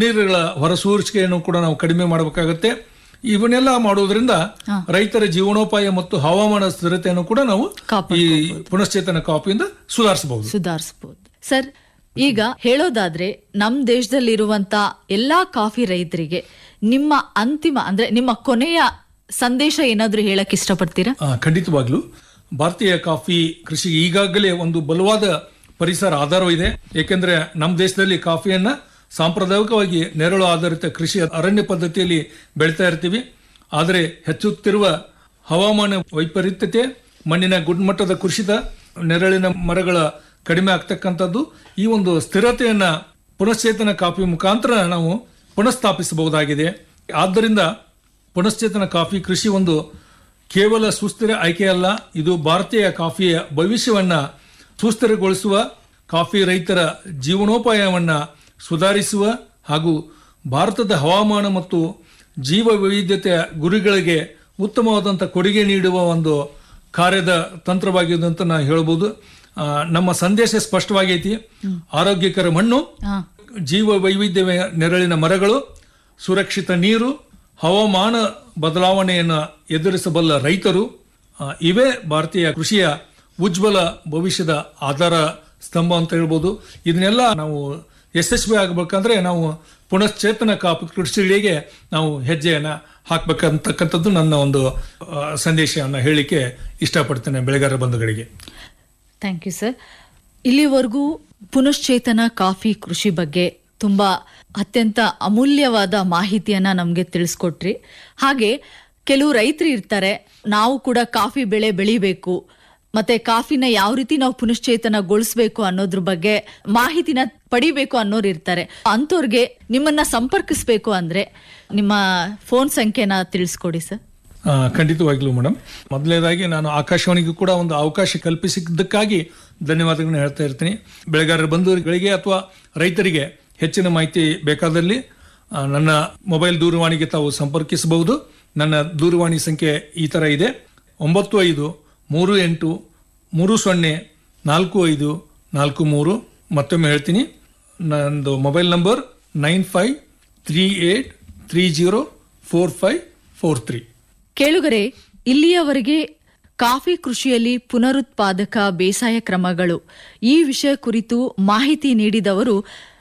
ನೀರುಗಳ ಹೊರಸೂರಿಕೆಯನ್ನು ಕೂಡ ನಾವು ಕಡಿಮೆ ಮಾಡಬೇಕಾಗತ್ತೆ ಇವನ್ನೆಲ್ಲ ಮಾಡೋದ್ರಿಂದ ರೈತರ ಜೀವನೋಪಾಯ ಮತ್ತು ಹವಾಮಾನ ಸ್ಥಿರತೆಯನ್ನು ಕೂಡ ನಾವು ಈ ಪುನಶ್ಚೇತನ ಕಾಫಿಯಿಂದ ಸುಧಾರಿಸಬಹುದು ಸುಧಾರಿಸಬಹುದು ಸರ್ ಈಗ ಹೇಳೋದಾದ್ರೆ ನಮ್ ದೇಶದಲ್ಲಿರುವಂತ ಎಲ್ಲಾ ಕಾಫಿ ರೈತರಿಗೆ ನಿಮ್ಮ ಅಂತಿಮ ಅಂದ್ರೆ ನಿಮ್ಮ ಕೊನೆಯ ಸಂದೇಶ ಏನಾದ್ರೂ ಹೇಳಕ್ ಇಷ್ಟಪಡ್ತೀರಾ ಆ, ಖಂಡಿತವಾಗ್ಲು ಭಾರತೀಯ ಕಾಫಿ ಕೃಷಿಗೆ ಈಗಾಗಲೇ ಒಂದು ಬಲವಾದ ಪರಿಸರ ಆಧಾರವಿದೆ ಏಕೆಂದ್ರೆ ನಮ್ಮ ದೇಶದಲ್ಲಿ ಕಾಫಿಯನ್ನ ಸಾಂಪ್ರದಾಯಿಕವಾಗಿ ನೆರಳು ಆಧಾರಿತ ಕೃಷಿ ಅರಣ್ಯ ಪದ್ಧತಿಯಲ್ಲಿ ಬೆಳಿತಾ ಇರ್ತೀವಿ ಆದರೆ ಹೆಚ್ಚುತ್ತಿರುವ ಹವಾಮಾನ ವೈಪರೀತ್ಯತೆ ಮಣ್ಣಿನ ಗುಣಮಟ್ಟದ ಕುಸಿತ ನೆರಳಿನ ಮರಗಳ ಕಡಿಮೆ ಆಗ್ತಕ್ಕಂಥದ್ದು ಈ ಒಂದು ಸ್ಥಿರತೆಯನ್ನ ಪುನಶ್ಚೇತನ ಕಾಫಿ ಮುಖಾಂತರ ನಾವು ಪುನಃಸ್ಥಾಪಿಸಬಹುದಾಗಿದೆ ಆದ್ದರಿಂದ ಪುನಶ್ಚೇತನ ಕಾಫಿ ಕೃಷಿ ಒಂದು ಕೇವಲ ಸುಸ್ಥಿರ ಆಯ್ಕೆಯಲ್ಲ ಇದು ಭಾರತೀಯ ಕಾಫಿಯ ಭವಿಷ್ಯವನ್ನ ಸುಸ್ಥಿರಗೊಳಿಸುವ ಕಾಫಿ ರೈತರ ಜೀವನೋಪಾಯವನ್ನ ಸುಧಾರಿಸುವ ಹಾಗೂ ಭಾರತದ ಹವಾಮಾನ ಮತ್ತು ಜೀವ ವೈವಿಧ್ಯತೆಯ ಗುರಿಗಳಿಗೆ ಉತ್ತಮವಾದಂಥ ಕೊಡುಗೆ ನೀಡುವ ಒಂದು ಕಾರ್ಯದ ತಂತ್ರವಾಗಿದೆ ಅಂತ ನಾ ಹೇಳ್ಬೋದು ಆ, ನಮ್ಮ ಸಂದೇಶ ಸ್ಪಷ್ಟವಾಗೈತಿ ಆರೋಗ್ಯಕರ ಮಣ್ಣು ಹಾ. ಜೀವ ವೈವಿಧ್ಯ ನೆರಳಿನ ಮರಗಳು ಸುರಕ್ಷಿತ ನೀರು ಹವಾಮಾನ ಬದಲಾವಣೆಯನ್ನು ಎದುರಿಸಬಲ್ಲ ರೈತರು ಆ, ಇವೇ ಭಾರತೀಯ ಕೃಷಿಯ ಉಜ್ವಲ ಭವಿಷ್ಯದ ಆಧಾರ ಸ್ತಂಭ ಅಂತ ಹೇಳ್ಬೋದು ಇದನ್ನೆಲ್ಲ ನಾವು ಯಶಸ್ವಿ ಆಗಬೇಕಂದ್ರೆ ನಾವು ಪುನಶ್ಚೇತನ ಕಾಪು ಕೃಷಿಗಳಿಗೆ ನಾವು ಹೆಜ್ಜೆಯನ್ನ ಹಾಕ್ಬೇಕಂತಕ್ಕಂಥದ್ದು ನನ್ನ ಒಂದು ಆ, ಸಂದೇಶವನ್ನು ಹೇಳಲಿಕ್ಕೆ ಇಷ್ಟಪಡ್ತೇನೆ ಬೆಳೆಗಾರ ಬಂಧುಗಳಿಗೆ ಥ್ಯಾಂಕ್ ಯು ಸರ್ ಇಲ್ಲಿವರೆಗೂ ಪುನಶ್ಚೇತನ ಕಾಫಿ ಕೃಷಿ ಬಗ್ಗೆ ತುಂಬಾ ಅತ್ಯಂತ ಅಮೂಲ್ಯವಾದ ಮಾಹಿತಿಯನ್ನ ನಮಗೆ ತಿಳಿಸ್ಕೊಟ್ರಿ ಹಾಗೆ ಕೆಲವು ರೈತರು ಇರ್ತಾರೆ ನಾವು ಕೂಡ ಕಾಫಿ ಬೆಳೆ ಬೆಳಿಬೇಕು ಮತ್ತೆ ಕಾಫಿನ ಯಾವ ರೀತಿ ನಾವು ಪುನಶ್ಚೇತನಗೊಳಿಸ್ಬೇಕು ಅನ್ನೋದ್ರ ಬಗ್ಗೆ ಮಾಹಿತಿನ ಪಡಿಬೇಕು ಅನ್ನೋರು ಇರ್ತಾರೆ ಅಂಥವ್ರಿಗೆ ನಿಮ್ಮನ್ನ ಸಂಪರ್ಕಿಸ್ಬೇಕು ಅಂದ್ರೆ ನಿಮ್ಮ ಫೋನ್ ಸಂಖ್ಯೆನ ತಿಳಿಸ್ಕೊಡಿ ಸರ್ ಆ, ಖಂಡಿತವಾಗ್ಲೂ ಮೇಡಮ್ ಮೊದಲನೇದಾಗಿ ನಾನು ಆಕಾಶವಾಣಿಗೂ ಕೂಡ ಒಂದು ಅವಕಾಶ ಕಲ್ಪಿಸಿದ್ದಕ್ಕಾಗಿ ಧನ್ಯವಾದಗಳನ್ನ ಹೇಳ್ತಾ ಇರ್ತೀನಿ ಬೆಳೆಗಾರರ ಬಂಧುಗಳಿಗೆ ಅಥವಾ ರೈತರಿಗೆ ಹೆಚ್ಚಿನ ಮಾಹಿತಿ ಬೇಕಾದಲ್ಲಿ ಆ, ನನ್ನ ಮೊಬೈಲ್ ದೂರವಾಣಿಗೆ ತಾವು ಸಂಪರ್ಕಿಸಬಹುದು ನನ್ನ ದೂರವಾಣಿ ಸಂಖ್ಯೆ ಈ ಥರ ಇದೆ ಒಂಬತ್ತು ಐದು ಮೂರು ಎಂಟು ಮೂರು ಸೊನ್ನೆ ನಾಲ್ಕು ಐದು ನಾಲ್ಕು ಮೂರು ಮತ್ತೊಮ್ಮೆ ಹೇಳ್ತೀನಿ ನಂದು mobile number nine five three eight three zero four five four three ಕೇಳುಗರೆ ಇಲ್ಲಿಯವರೆಗೆ ಕಾಫಿ ಕೃಷಿಯಲ್ಲಿ ಪುನರುತ್ಪಾದಕ ಬೇಸಾಯ ಕ್ರಮಗಳು ಈ ವಿಷಯ ಕುರಿತು ಮಾಹಿತಿ ನೀಡಿದವರು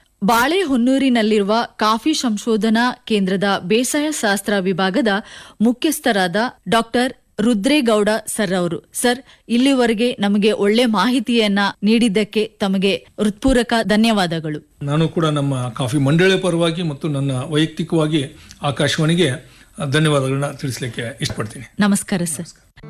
ಬಾಳೆಹೊನ್ನೂರಿನಲ್ಲಿರುವ ಕಾಫಿ ಸಂಶೋಧನಾ ಕೇಂದ್ರದ ಬೇಸಾಯ ಶಾಸ್ತ್ರ ವಿಭಾಗದ ಮುಖ್ಯಸ್ಥರಾದ ಡಾಕ್ಟರ್ ರುದ್ರೇಗೌಡ ಸರ್ ಅವರು ಸರ್ ಇಲ್ಲಿವರೆಗೆ ನಮಗೆ ಒಳ್ಳೆ ಮಾಹಿತಿಯನ್ನ ನೀಡಿದ್ದಕ್ಕೆ ತಮಗೆ ಹೃತ್ಪೂರ್ವಕ ಧನ್ಯವಾದಗಳು ನಾನು ಕೂಡ ನಮ್ಮ ಕಾಫಿ ಮಂಡಳಿ ಪರವಾಗಿ ಮತ್ತು ನನ್ನ ವೈಯಕ್ತಿಕವಾಗಿ ಆಕಾಶವಾಣಿಗೆ ಧನ್ಯವಾದಗಳನ್ನ ತಿಳಿಸ್ಲಿಕ್ಕೆ ಇಷ್ಟಪಡ್ತೀನಿ ನಮಸ್ಕಾರ ಸರ್